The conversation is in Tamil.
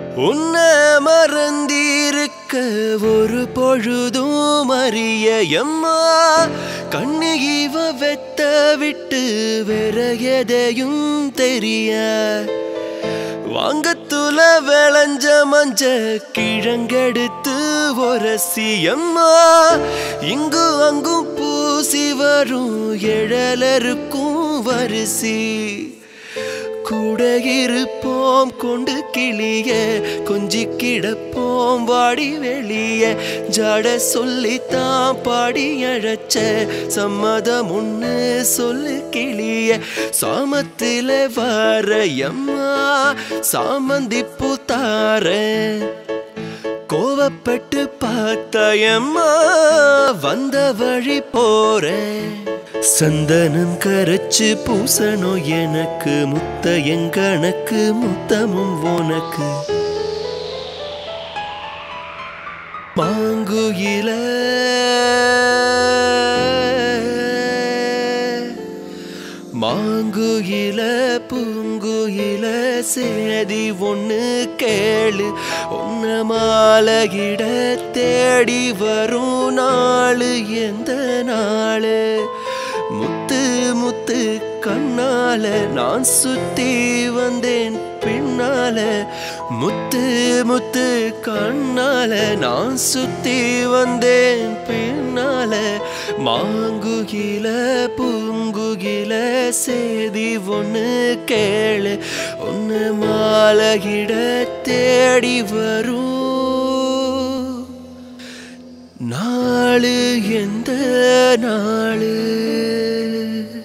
உன்னை மறந்திருக்க ஒரு பொழுதும் அறிய எம்மா கண்ணு இவ வெத்த விட்டு வேற எதையும் தெரிய வாங்கத்துல விளைஞ்ச மஞ்ச கிழங்கெடுத்து ஒரசியம்மா இங்கு அங்கும் பூசி வரும் எழலருக்கும் வரிசி கூட இருப்போம் கொண்டு கிளிய கொஞ்சி கிடப்போம் வாடி வெளிய ஜட சொல்லித்தான் பாடி அழைச்ச சம்மதம் ஒண்ணு சொல்லு கிளிய சாமத்தில வரையம்மா சாமந்தி பூத்தார கோவப்பட்டு பார்த்தாயம்மா வந்த வழி போறேன் சந்தனம் கரைச்சு பூசணும் எனக்கு முத்த எங்கணக்கு முத்தமும் உனக்கு மாங்குயில மாங்குயில பூங்குயில சேதி ஒண்ணு கேளு உன்ன மாலையிட தேடி வரும் நாளு எந்த நாளு முத்து முத்து கண்ணால நான் சுத்தி வந்தேன் பின்னால முத்து முத்து கண்ணால நான் சுத்தி வந்தேன் பின்னால மாங்குகில பூங்குகில சேதி ஒண்ணு கேளு ஒன்னு மாலையிட தேடி வரும் நாளு எந்த நாளு